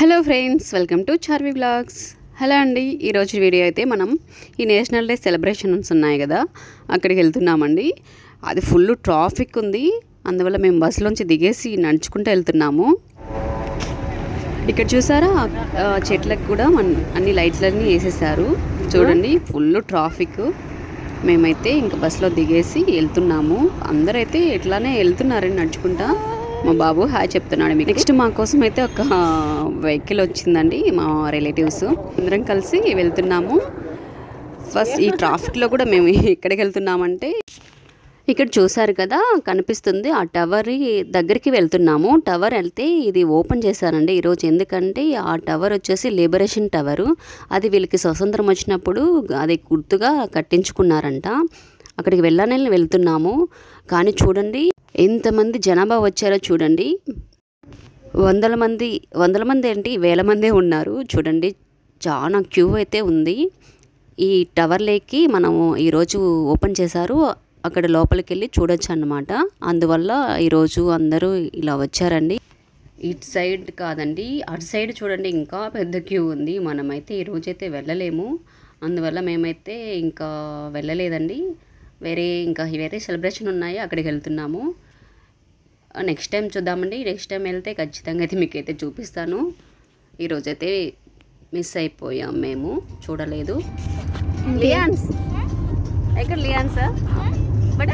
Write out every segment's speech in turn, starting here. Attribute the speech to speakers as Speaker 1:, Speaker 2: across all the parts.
Speaker 1: Hello friends welcome to Charvi vlogs hello అండి ఈరోజు video అయితే మనం ఈ నేషనల్ డే సెలబ్రేషన్స్ ఉన్నాయి కదా అక్కడికి వెళ్తున్నామండి అది ఫుల్ ట్రాఫిక్ ఉంది అందువల్ల మేము బస్సులోంచి దిగేసి నడుచుకుంటూ వెళ్తున్నాము ఇక్కడ చూసారా ఆ, చెట్లకు కూడా మన అన్ని లైట్లన్నీ వేసేసారు చూడండి ఫుల్ ట్రాఫిక్ మేమైతే ఇంకా బస్సులో దిగేసి వెళ్తున్నాము అందరైతే ఇట్లానే వెళ్తున్నారని నడుచుకుంటా మా బాబు హాయ్ చెప్తున్నాడు మీకు నెక్స్ట్ మా కోసం అయితే ఒక వెహికల్ వచ్చిందండి మా రిలేటివ్స్ అందరం కలిసి వెళ్తున్నాము ఫస్ట్ ఈ ట్రాఫిక్లో కూడా మేము ఎక్కడికి వెళ్తున్నామంటే ఇక్కడ చూసారు కదా కనిపిస్తుంది ఆ టవర్ దగ్గరికి వెళ్తున్నాము టవర్ వెళ్తే ఇది ఓపెన్ చేశారండి ఈరోజు ఎందుకంటే ఆ టవర్ వచ్చేసి లిబరేషన్ టవర్ అది వీళ్ళకి స్వతంత్రం వచ్చినప్పుడు అది గుర్తుగా కట్టించుకున్నారంట అక్కడికి వెళ్ళాలని వెళ్తున్నాము కానీ చూడండి ఎంతమంది జనాభా వచ్చారో చూడండి వందల మంది వందల మంది ఏంటి వేల మందే ఉన్నారు చూడండి చాలా క్యూ అయితే ఉంది ఈ టవర్ లేక్కి మనము ఈరోజు ఓపెన్ చేశారు అక్కడ లోపలికి వెళ్ళి చూడొచ్చు అన్నమాట అందువల్ల ఈరోజు అందరూ ఇలా వచ్చారండి ఇటు సైడ్ కాదండి అటు సైడ్ చూడండి ఇంకా పెద్ద క్యూ ఉంది మనమైతే ఈ రోజైతే వెళ్ళలేము అందువల్ల మేమైతే ఇంకా వెళ్ళలేదండి వేరే ఇంకా వేరే సెలబ్రేషన్ ఉన్నాయి అక్కడికి వెళ్తున్నాము నెక్స్ట్ టైం చూద్దామండి నెక్స్ట్ టైం వెళ్తే ఖచ్చితంగా అయితే మీకు అయితే చూపిస్తాను ఈరోజైతే మిస్ అయిపోయాం మేము చూడలేదు లియాన్స్ ఎక్కడ లియాన్స్ బడా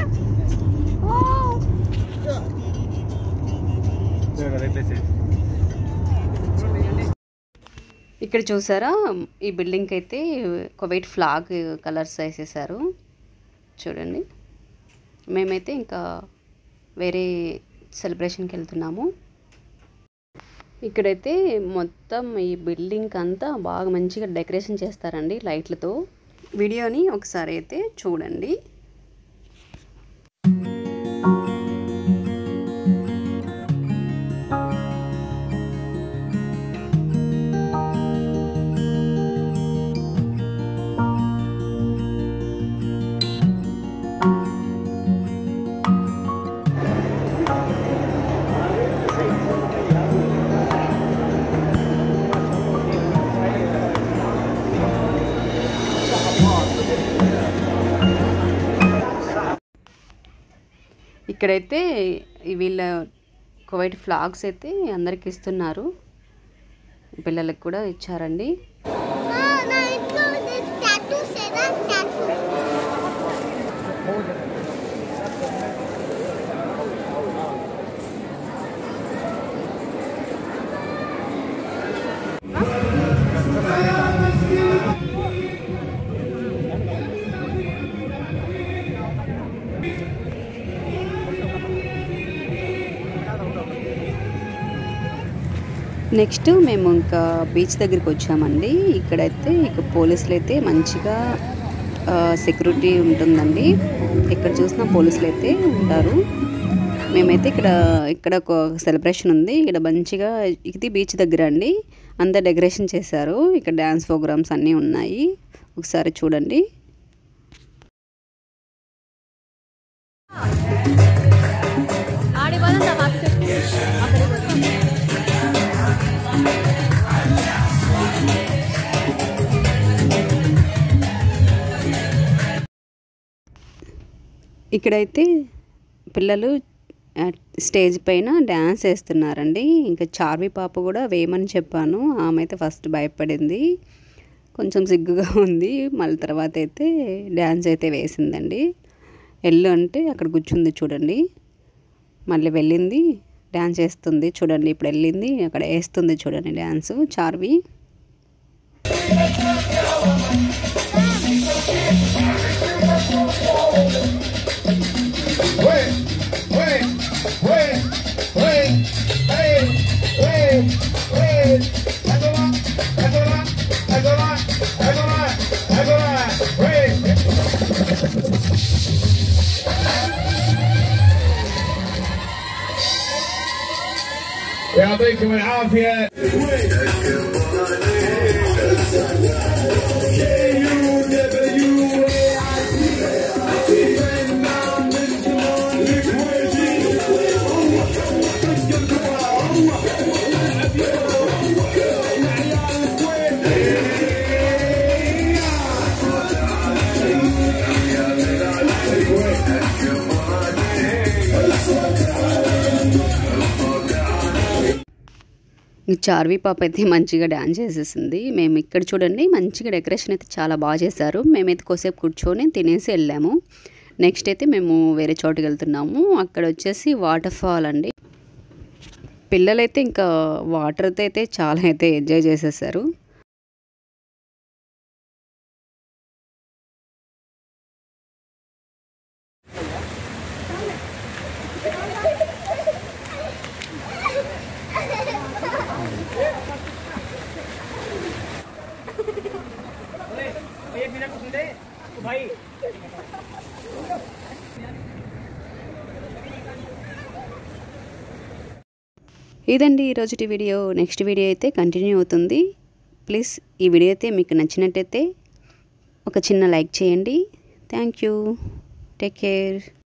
Speaker 1: ఇక్కడ చూసారా ఈ బిల్డింగ్కి అయితే ఒక వైట్ ఫ్లాగ్ కలర్స్ వేసేసారు చూడండి మేమైతే ఇంకా వేరే సెలబ్రేషన్కి వెళ్తున్నాము ఇక్కడైతే మొత్తం ఈ బిల్డింగ్ అంతా బాగా మంచిగా డెకరేషన్ చేస్తారండి లైట్లతో వీడియోని ఒకసారి అయితే చూడండి ఇక్కడైతే ఈ వీళ్ళ కువైట్ ఫ్లాగ్స్ అయితే అందరికి ఇస్తున్నారు పిల్లలకు కూడా ఇచ్చారండి
Speaker 2: Oh, no, it's so this tattoo say that tattoo.
Speaker 1: Next మేము ఇంకా బీచ్ దగ్గరికి వచ్చామండి ఇక్కడైతే ఇక పోలీసులు అయితే మంచిగా సెక్యూరిటీ ఉంటుందండి ఇక్కడ చూసిన పోలీసులు అయితే ఉంటారు మేమైతే ఇక్కడ ఇక్కడ ఒక సెలబ్రేషన్ ఉంది ఇక్కడ మంచిగా ఇది బీచ్ దగ్గర అండి అంతా డెకరేషన్ చేశారు ఇక్కడ డ్యాన్స్ ప్రోగ్రామ్స్ అన్నీ ఉన్నాయి ఒకసారి చూడండి ఇక్కడైతే పిల్లలు ఆ, స్టేజ్ పైన డ్యాన్స్ వేస్తున్నారండి ఇంకా చార్వి పాప కూడా వేయమని చెప్పాను ఆమె అయితే ఫస్ట్ భయపడింది కొంచెం సిగ్గుగా ఉంది మళ్ళీ తర్వాత అయితే డ్యాన్స్ అయితే వేసిందండి ఎల్లు అంటే అక్కడ కూర్చుంది చూడండి మళ్ళీ వెళ్ళింది డ్యాన్స్ వేస్తుంది చూడండి ఇప్పుడు వెళ్ళింది అక్కడ వేస్తుంది చూడండి dance Charvi
Speaker 3: Wait, wait, wait, wait, wait, wait, wait. Agora, agora, agora, agora, agora. Wait. يعطيكم العافية
Speaker 1: ఇంక చార్వి పాప అయితే మంచిగా డ్యాన్స్ చేసేసింది మేము ఇక్కడ చూడండి మంచిగా డెకరేషన్ అయితే చాలా బాగా చేశారు మేమైతే కొద్దిసేపు కూర్చొని తినేసి వెళ్ళాము నెక్స్ట్ అయితే మేము వేరే చోటుకి వెళ్తున్నాము అక్కడ వచ్చేసి వాటర్ ఫాల్ అండి పిల్లలైతే ఇంకా వాటర్ అయితే చాలా అయితే ఎంజాయ్ చేసేసారు ఇదండి ఈరోజుటి వీడియో నెక్స్ట్ వీడియో అయితే కంటిన్యూ అవుతుంది ప్లీజ్ ఈ వీడియో అయితే మీకు నచ్చినట్టయితే ఒక చిన్న లైక్ చేయండి థ్యాంక్ యూ టేక్ కేర్